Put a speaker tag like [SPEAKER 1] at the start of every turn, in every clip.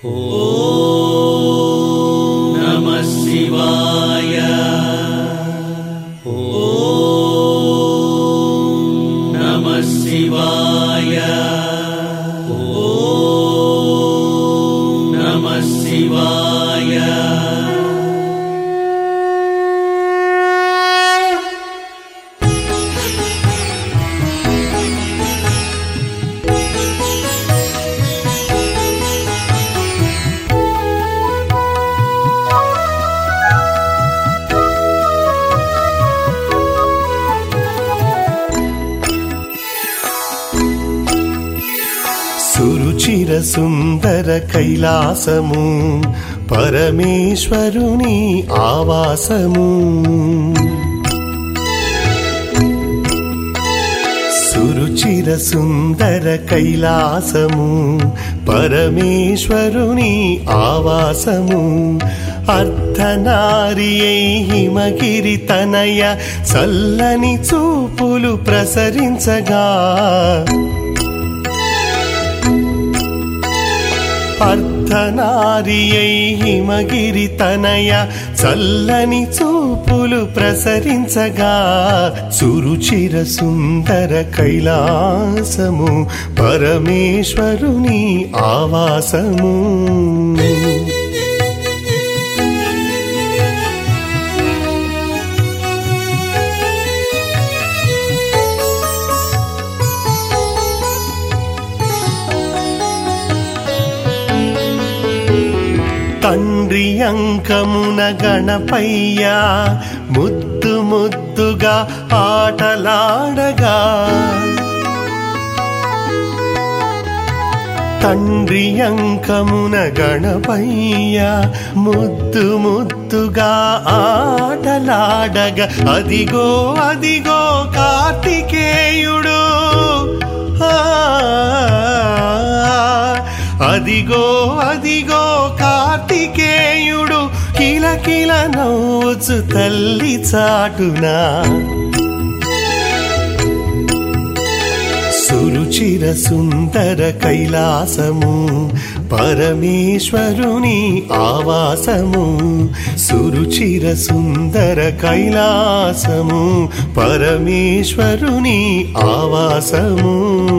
[SPEAKER 1] నమ శివాయ నమ శివాయ నమ శివాయ
[SPEAKER 2] సురుచిర సుందర కైలాసము పరమేశ్వరుని ఆవాసము సురుచిర సుందర కైలాసము పరమేశ్వరుని ఆవాసము అర్ధనారియై హిమగిరి తనయ చల్లని చూపులు ప్రసరించగా అర్ధనారియై హిమగిరి తనయ చల్లని చూపులు ప్రసరించగా సురుచిర సుందర కైలాసము పరమేశ్వరుని ఆవాసము తండ్రి అంకమున గణపయ్య ముద్దు ముద్దుగా ఆటలాడగా తండ్రి అంకమున గణపయ్య ముద్దు ముద్దుగా ఆటలాడగా అదిగో అదిగో కార్తికేయుడు ఆ, అదిగో అదిగో కార్తికేయుడు కిలకిల నవ్వుచు తల్లి చాటునా సురుచిర సుందర కైలాసము పరమేశ్వరుని ఆవాసము సురుచిర సుందర కైలాసము పరమేశ్వరుని ఆవాసము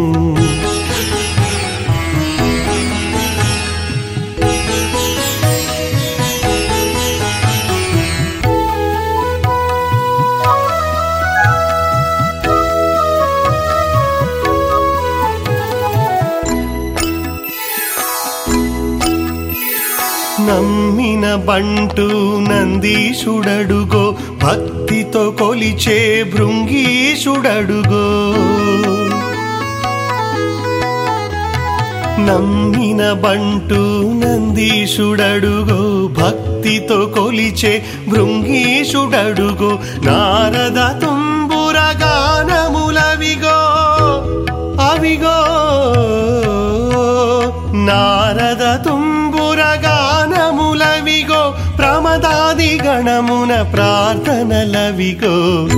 [SPEAKER 2] నమ్మిన బంటు నందీశుడడుగో భక్తితో కొలిచే భృంగీశుడడుగో నమ్మిన బంటు నందీశుడడుగో భక్తితో కొలిచే భృంగీశుడడుగో నారద తుంబుర గానములవిగో అవిగో నారద తుంబుర గానములవిగో ప్రమదాది గణమున ప్రార్థనలవిగో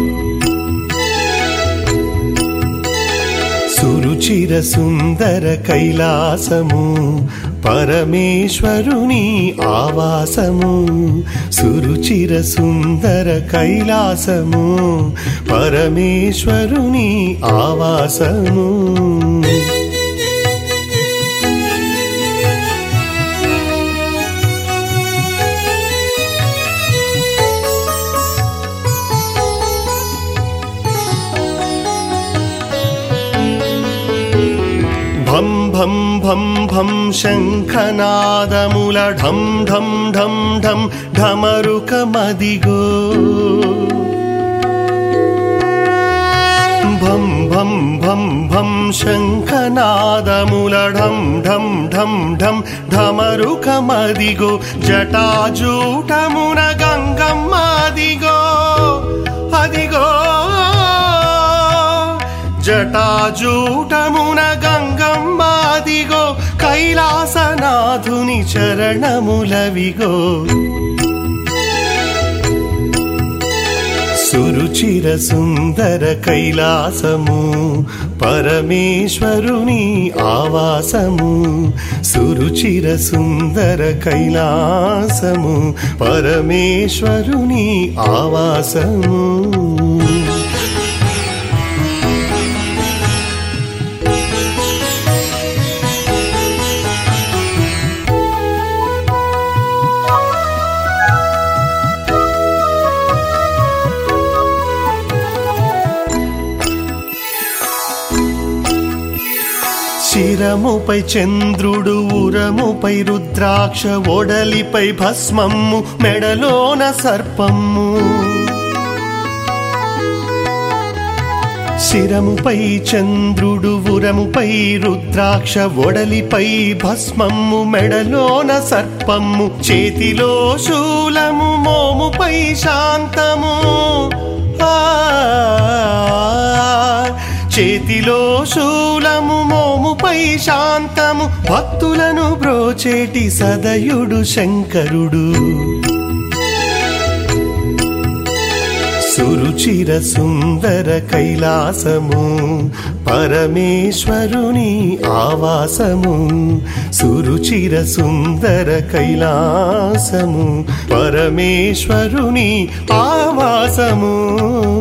[SPEAKER 2] సురుచిర సుందర కైలాసము పరమేశ్వరుని ఆవాసము సురుచిర సుందర కైలాసము పరమేశ్వరుని ఆవాసము భం భం భం భం శంఖనాదముల ఢం ఢం ఢం ఢం ఢమరుకమదిగో భం భం భం భం శంఖనాదముల ఢం ఢం ఢం ఢం ఢమరుకమదిగో జటాజూటమున గంగమ్మదిగో అదిగో జటాజూటమున గంగమ్మాదిగో కైలాసనాథుని చరణములవిగో సురుచిర సుందర కైలాసము పరమేశ్వరుని ఆవాసము సురుచిర సుందర కైలాసము పరమేశ్వరుని ఆవాసము శిరముపై చంద్రుడు ఉరముపై రుద్రాక్ష ఒడలిపై భస్మమ్ము మెడలోన సర్పమ్ము శిరముపై చంద్రుడు ఉరముపై రుద్రాక్ష ఒడలిపై భస్మమ్ము మెడలోన సర్పమ్ము చేతిలో శూలము మోముపై శాంతము ఆ చేతిలో శూలము మోముపై శాంతము భక్తులను బ్రోచేటి సదయుడు శంకరుడు సురుచిర సుందర కైలాసము పరమేశ్వరుని ఆవాసము సురుచిర సుందర కైలాసము పరమేశ్వరుని ఆవాసము